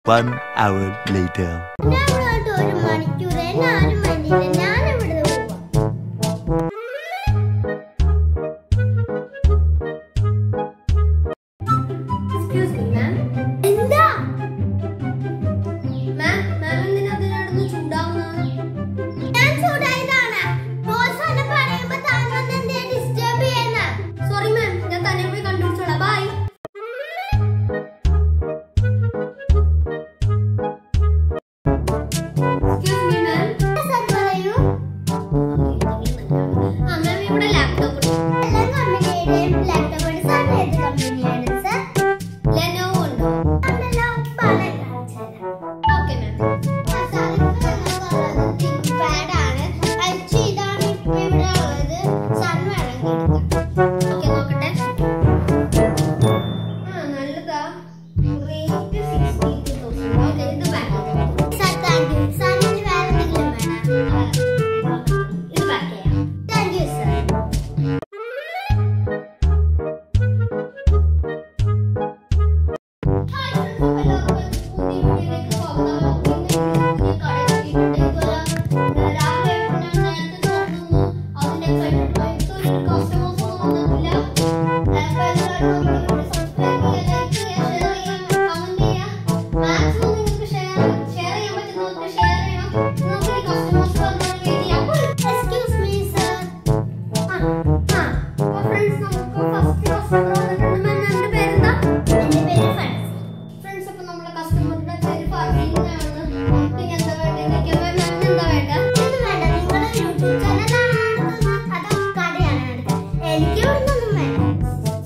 One hour later. ഞാൻ ഇവിടോട്ട് ഒരു മണിക്കൂർ എന്നെ ആരും വേണ്ടിയില്ല ഞാൻ ഇവിടുന്ന് പോവാം എക്സ്ക്യൂസ് മീ മാം എന്താ മാം മാം എന്തിനാ അതിനടുന്ന് ചൂടാവുന്നത് ഞാൻ ചൂടായതാണ് ബോസ് എന്നെ പറയുമ്പോ താൻ വന്ന് എന്നെ ഡിസ്റ്റർബ് ചെയ്യുന്ന സോറി മാം ഞാൻ തന്നെ പോയി കണ്ടുപിടിച്ചോളാം by excuse me ma'am sir പറയൂ ആ മാം ഇവിടെ ലാപ്ടോപ്പ് എല്ലാ കമ്പനിയുടെയും ലാപ്ടോപ്പ് സാർ ഏത് കമ്പനിയാണ് സാർ ലെനോവോ ഉണ്ടോ അല്ലല്ലോ പല കാണിച്ചാലും ഓക്കെ മാം ഓക്കെ നോക്കട്ടെ ആ നല്ലതാ റേറ്റ് സിക്സ്റ്റി തൗസൻഡ് ഓക്കെ ഇത് പാക്ക് ഇത് പാക്ക് ചെയ്യാം Excuse me, sir. നമ്മുടെ പേരെന്താ എന്റെ പേര് ഫാൻസി. ഫ്രണ്ട്സ് അപ്പൊ നമ്മളെ കസ്റ്റമറുടെ പേര് ഫർസീനാണ് പിന്നെ എന്താ വേണ്ടത് മാമിന് എന്താ വേണ്ട ഇതൊന്നും വേണ്ട. നിങ്ങളെ യൂട്യൂബ് ചാനലാണ് നടത്തുന്നത്. അതോ കടയാണ് നടത്തുന്നത്? എനിക്ക് ഇവിടുന്നൊന്നും വേണ്ട.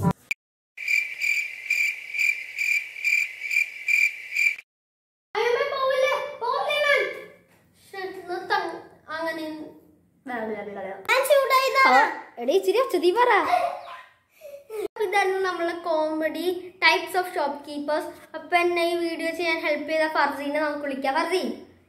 അയ്യോ മാം പോവില്ല പോവില്ല മാം നിർത്താം അങ്ങനെ ഞാൻ ചൂടായതാണ്. എടീ ഇച്ചിരി ഒച്ചതി പറ ഇതായിരുന്നു നമ്മളെ comedy types of shop keepers അപ്പൊ എന്നെ ഈ വീഡിയോ ചെയ്യാൻ ഹെൽപ്പ് ചെയ്ത ഫർസീനെ നമുക്ക് വിളിക്കാം ഫർസീൻ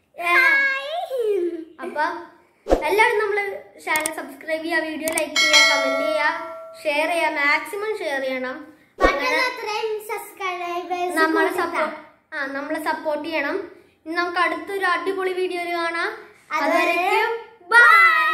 അപ്പൊ എല്ലാവരും നമ്മള് ചാനൽ സബ്സ്ക്രൈബ് ചെയ്യുക വീഡിയോ ലൈക്ക് ചെയ്യുക കമന്റ് ചെയ്യുക ഷെയർ ചെയ്യുക മാക്സിമം ഷെയർ ചെയ്യണം അങ്ങനെ പറ്റുന്നത്രയും subscribers നമ്മളെ കൂട്ടുക. സപ്പോർട്ട് ആ നമ്മളെ സപ്പോർട്ട് ചെയ്യണം ഇനി നമുക്ക് അടുത്തൊരു അടിപൊളി വീഡിയോയിൽ കാണാം അതുവരെ അതുവരേക്കും ബൈ